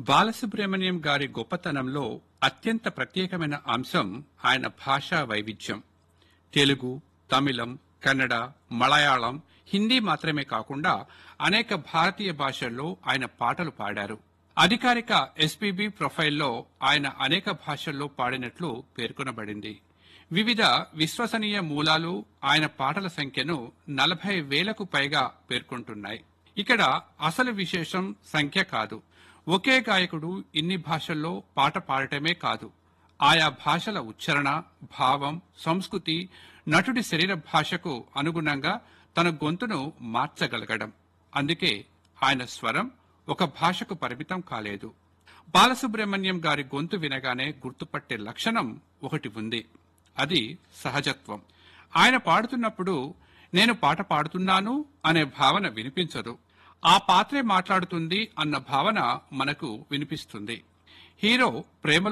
బాలసుబ్రహ్మణ్యం గారి గొప్పతనంలో అత్యంత ప్రత్యేకమైన అంశం ఆయన భాషా వైవిధ్యం తెలుగు తమిళం కన్నడ మలయాళం హిందీ మాత్రమే కాకుండా అనేక భారతీయ భాషల్లో ఆయన పాటలు పాడారు అధికారిక ఎస్పీబీ ప్రొఫైల్లో ఆయన అనేక భాషల్లో పాడినట్లు పేర్కొనబడింది వివిధ విశ్వసనీయ మూలాలు ఆయన పాటల సంఖ్యను నలభై వేలకు పైగా పేర్కొంటున్నాయి ఇక్కడ అసలు విశేషం సంఖ్య కాదు ఒకే గాయకుడు ఇన్ని భాషల్లో పాట పాడటమే కాదు ఆయా భాషల ఉచ్చారణ భావం సంస్కృతి నటుడి శరీర భాషకు అనుగుణంగా తన గొంతును మార్చగలగడం అందుకే ఆయన స్వరం ఒక భాషకు పరిమితం కాలేదు బాలసుబ్రహ్మణ్యం గారి గొంతు వినగానే గుర్తుపట్టే లక్షణం ఒకటి ఉంది అది సహజత్వం ఆయన పాడుతున్నప్పుడు నేను పాట పాడుతున్నాను అనే భావన వినిపించదు ఆ పాత్రే మాట్లాడుతుంది అన్న భావన మనకు వినిపిస్తుంది హీరో ప్రేమలో